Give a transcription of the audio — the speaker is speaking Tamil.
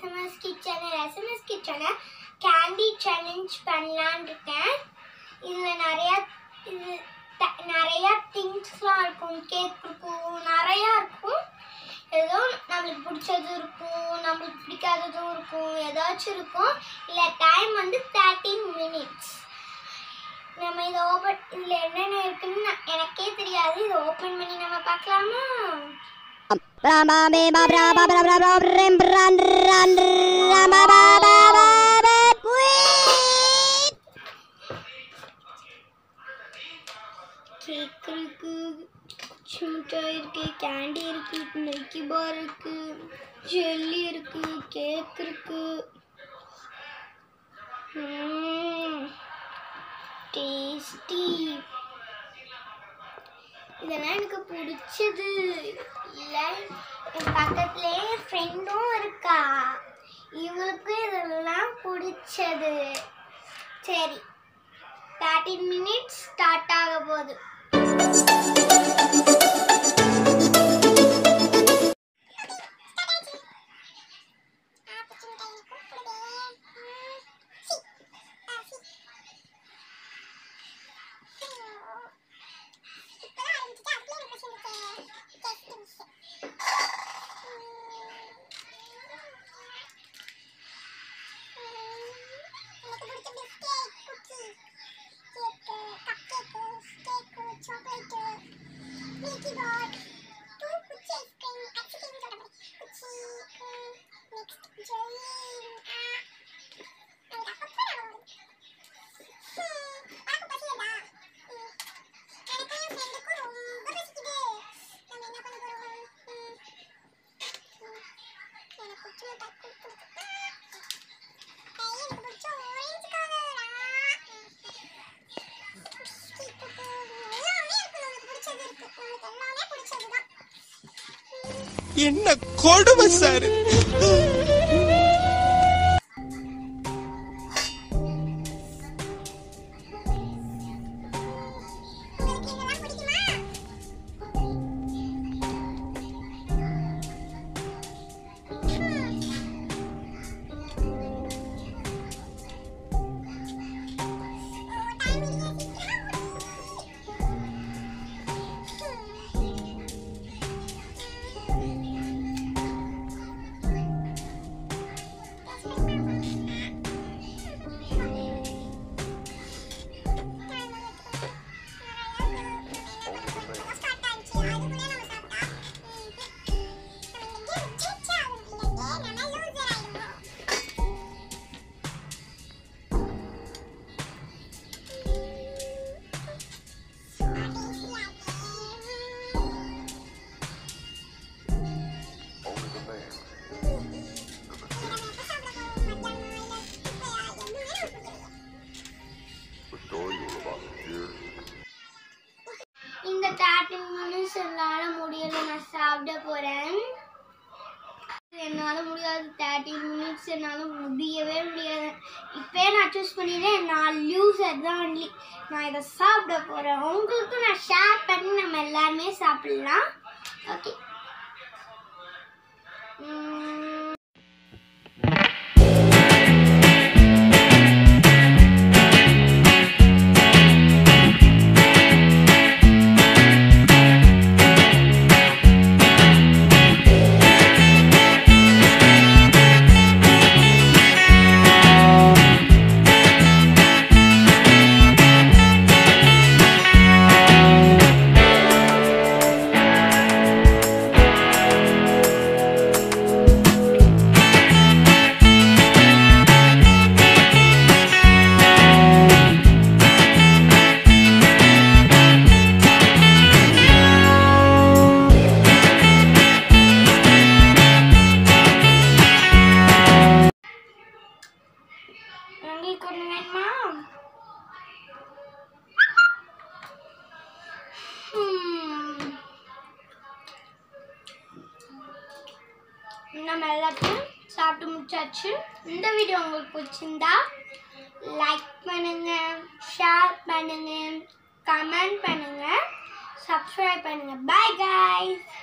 எஸ்எம்எஸ் கிச்சன் எஸ்எம்எஸ் கிச்சனை கேண்டி சேலஞ்ச் பண்ணலான் இருக்கேன் இதில் நிறையா இது த- நிறையா திங்ஸ்லாம் இருக்கும் கேக் இருக்கும் நிறையா இருக்கும் ஏதோ நம்மளுக்கு பிடிச்சதும் இருக்கும் நம்மளுக்கு பிடிக்காததும் இருக்கும் ஏதாச்சும் இருக்கும் இல்லை டைம் வந்து தேர்ட்டீன் மினிட்ஸ் நம்ம இதை ஓப்பன் இதில் என்னென்ன இருக்குன்னு நான்- எனக்கே தெரியாது இதை ஓப்பன் பண்ணி நம்ம பார்க்கலாமா கேக் இருக்கு குச்சி மிட்டாய் இருக்கு கேண்டி இருக்கு மில்கி பார் இருக்கு ஜெல்லி இருக்கு கேக் இருக்கு டேஸ்டி இதெல்லாம் எனக்கு பிடிச்சது இல்லை என் பக்கத்துலேயே ஃப்ரெண்டும் இருக்கா இவளுக்கும் இதெல்லாம் பிடிச்சது சரி தேர்ட்டின் மினிட்ஸ் ஸ்டார்ட் ஆக போகுது என்ன கொடுமை சார் இந்த தேர்ட்டின் மினிட்ஸ் என்னால் முடியல நான் சாப்பிட போகிறேன் என்னால் முடியாது தேர்ட்டின் மினிட்ஸ் என்னால் முடியவே முடியாது இப்போயே நான் சூஸ் பண்ணிடுறேன் நான் லூசர் தான் ஒன்லி நான் இதை சாப்பிட போகிறேன் உங்களுக்கும் நான் ஷேர் பண்ணி நம்ம எல்லாருமே சாப்பிடலாம் ஓகே உங்களுக்கு ஒன்று வேணுமா Hmm. நம்ம எல்லாத்தையும் சாப்பிட்டு முடிச்சாச்சு இந்த வீடியோ உங்களுக்கு பிடிச்சிருந்தா லைக் பண்ணுங்க ஷேர் பண்ணுங்க கமெண்ட் பண்ணுங்க சப்ஸ்கிரைப் பண்ணுங்க பை guys